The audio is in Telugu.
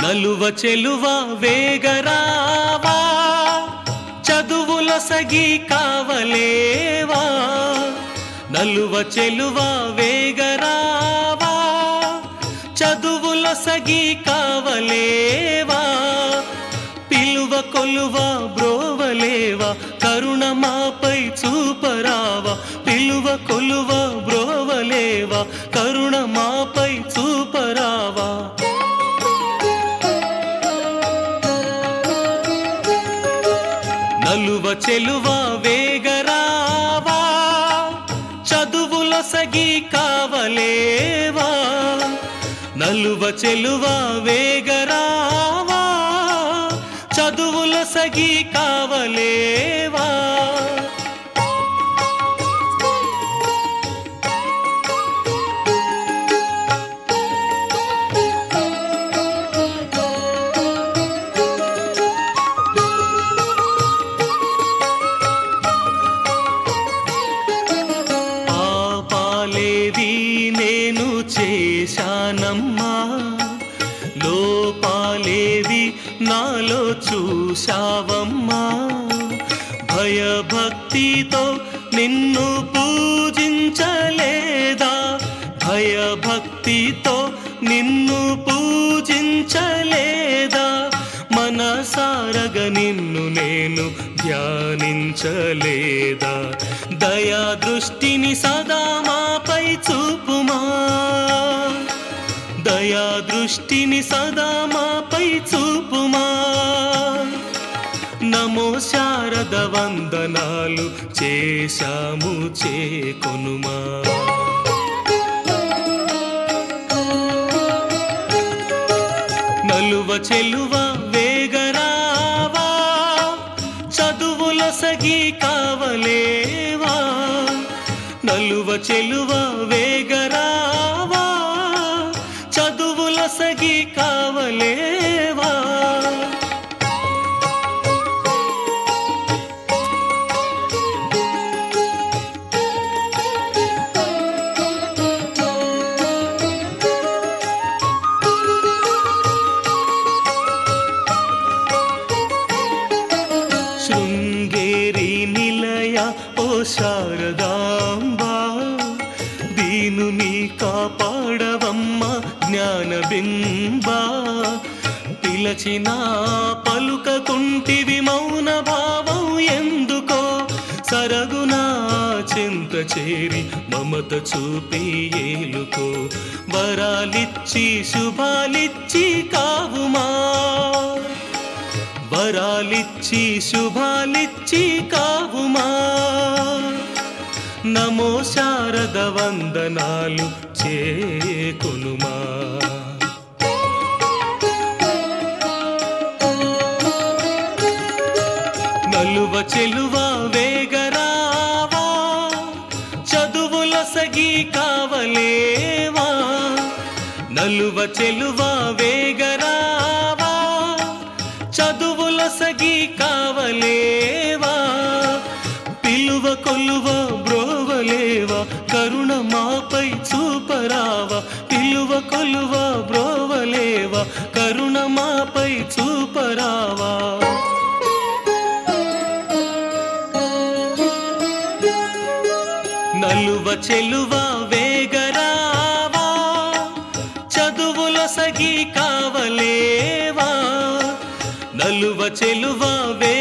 నలువ చెలువ వేగరావా చదువుల సగి కావలేవా నలువ చెలువ వేగరావా చదువుల సగి కావలేవా పిలువ కొలువ బ్రోవలేవా కరుణ మాపై చూపరావా పిలువ కొలువ బ్రోవలేవా కరుణ మాపై చూపరావా నలువ చెలువ వేగరావా చదువుల సగి కావలేవా నలువ చెలువ వేగరావా చదువుల సగి కావలేవా పాపాలేవి నేను చేశానమ్మా లోపాలేవి నాలో చూశావమ్మా భయభక్తితో నిన్ను పూజించలేదా భయభక్తితో నిన్ను పూజించలేదా మనసారగ నిన్ను నేను ధ్యానించలేదా దయా దృష్టిని సదా మాపై చూపుమా దయా దృష్టిని సదా మాపై చూపుమా నమో శారద వందనాలు చేశాము చేకొనుమా నలువ చెలువ వేగరావా చదువుల సగి కావలేవా నలువ చెలువ వేగరావా చదువుల సగి కావలేవా శృంగేరి నిలయ ఓ శారదాంబా దీనుని కాపాడవమ్మ జ్ఞానబింబా పిలచిన పలుకకుంటివి మౌన భావం ఎందుకో సరగునా చింత చేరి మమత చూపి ఏలుకో వరాలిచ్చి శుభాలిచ్చి కావుమా వరాలిచ్చి శుభాలిచ్చి కావుమా నమో శారద వందనాలు చేకొనుమా నలువ చెలువ వేగరావా చదువుల సగి కావలేవా నలువ చెలువ వేగరావా చదువుల సగి కావలేవా పిలువ కొలువ బ్రోవలేవా కరుణ మాపై చూపరావా పిలువ కొలువ బ్రోవలేవా కరుణ మాపై చూపరావా నలువ చెలువ వేగరావా చదువుల సగి కావలేవా నలువ చెలువ వే